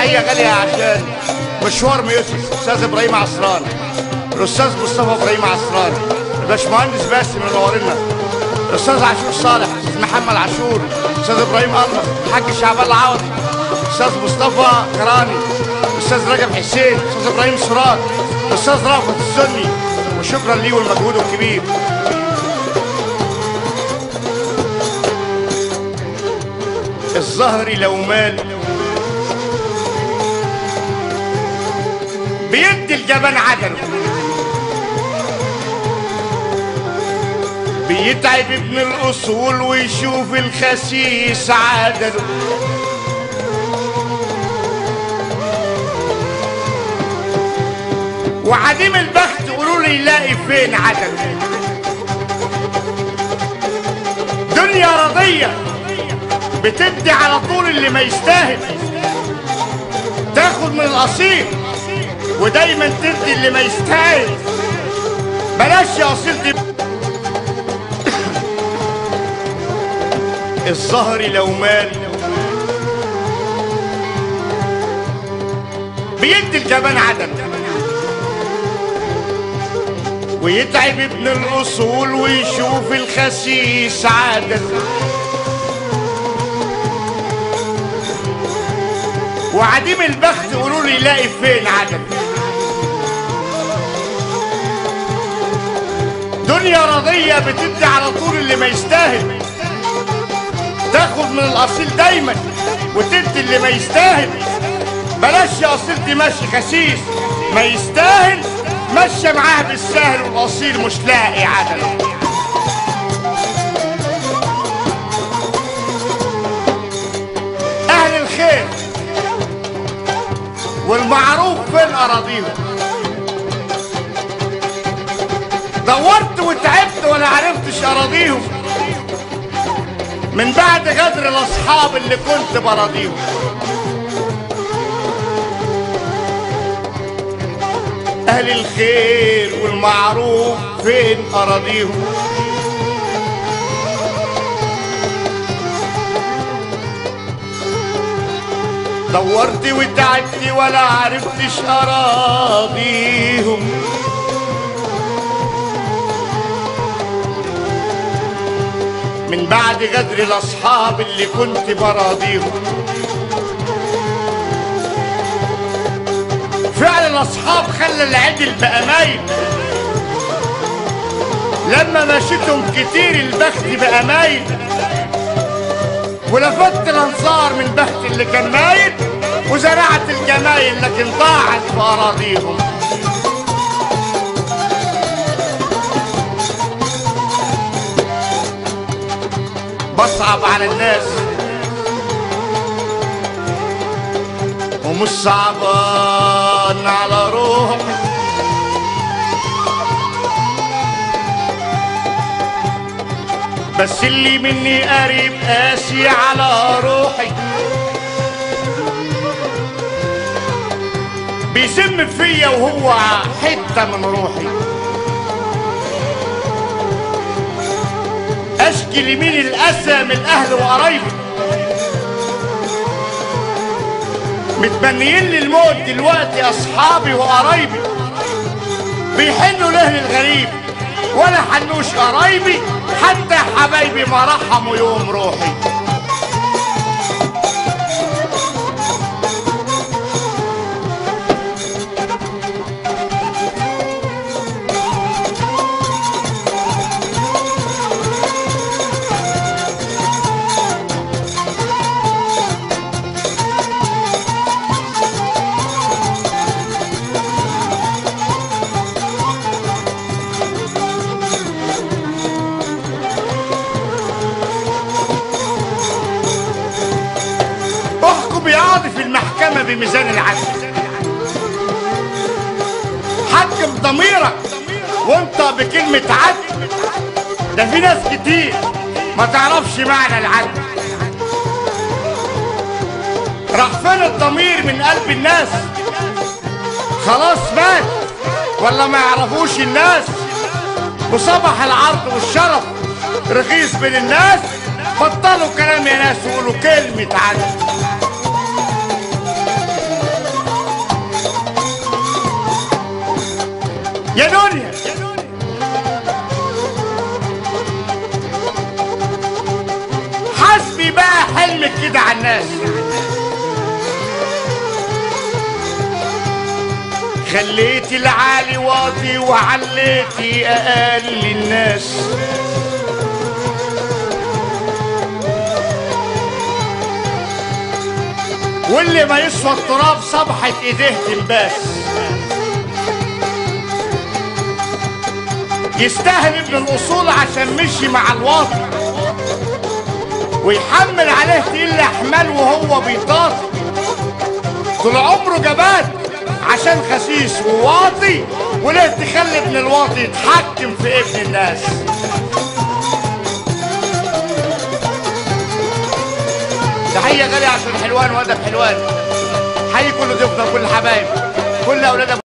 تحيه غاليه عشان مشوار ميوزك استاذ ابراهيم عصران الاستاذ مصطفى ابراهيم عصران الباشمهندس باسم منورنا الاستاذ عاشور صالح الاستاذ محمد عاشور الاستاذ ابراهيم الله الحاج شعبان العوضي الاستاذ مصطفى كراني الاستاذ رجب حسين الاستاذ ابراهيم سراد الاستاذ رافت السني وشكرا ليه والمجهود الكبير الظهر لو مال بيدي الجبان عدله بيتعب ابن الاصول ويشوف الخسيس عدله وعديم البخت قولوا لي يلاقي فين عدله دنيا رضيه بتدي على طول اللي ما يستاهل تاخد من الاصيل ودايما تدي اللي ما يستاهل بلاش يا اصيل دي الظهر لو مال بيدي الجبان عدم ويتعب ابن الاصول ويشوف الخسيس عدل وعديم البخت قولوا لي يلاقي فين عدل دنيا رضية بتدي على طول اللي ما يستاهل تاخد من الأصيل دايما وتدي اللي ما يستاهل بلاش يا أصيل دي ماشي خسيس ما يستاهل مشى معاه بالسهل والأصيل مش لاقي عدل أهل الخير والمعروف فين أراضيهم دورت وتعبت ولا عرفتش أراضيهم من بعد غدر الأصحاب اللي كنت براضيهم أهل الخير والمعروف فين أراضيهم دورت وتعبت ولا عرفتش أراضيهم من بعد غدر الأصحاب اللي كنت براضيهم فعلا الأصحاب خلى العدل بقى مايل لما مشيتهم كتير البخت بقى مايل ولفت الانصار من البخت اللي كان مايل وزرعت الجمايل لكن ضاعت في اراضيهم بصعب على الناس ومش صعبان على روحي بس اللي مني قريب قاسي على روحي بيسم فيا وهو حتة من روحي اشكي لمين الاسى من الاهل وقرايبي متمنيين لي الموت دلوقتي اصحابي وقرايبي بيحنوا له للغريب ولا حنوش قرايبي حتى حبايبي ما رحموا يوم روحي احكم يا قاضي في المحكمة بميزان العدل حكم ضميرك وانت بكلمة عدل ده في ناس كتير ما تعرفش معنى العدل راح فين الضمير من قلب الناس خلاص مات ولا ما يعرفوش الناس وصبح العرض والشرف رخيص بين الناس بطلوا كلام يا ناس وقولوا كلمة عدل يا دنيا حسبي بقى حلمك كده على الناس خليتي العالي واطي وعليتي اقل الناس واللي ما يسوى التراب صبحت ايديه تنباس يستاهل ابن الاصول عشان مشي مع الواطي ويحمل عليه تقيل احمال وهو بيطاطي طول عمره جبان عشان خسيس وواطي وليه تخلي ابن الواطي يتحكم في ابن الناس تحية غالية عشان حلوان وادب حلوان حي كل ضيوفنا وكل حبايب كل اولاد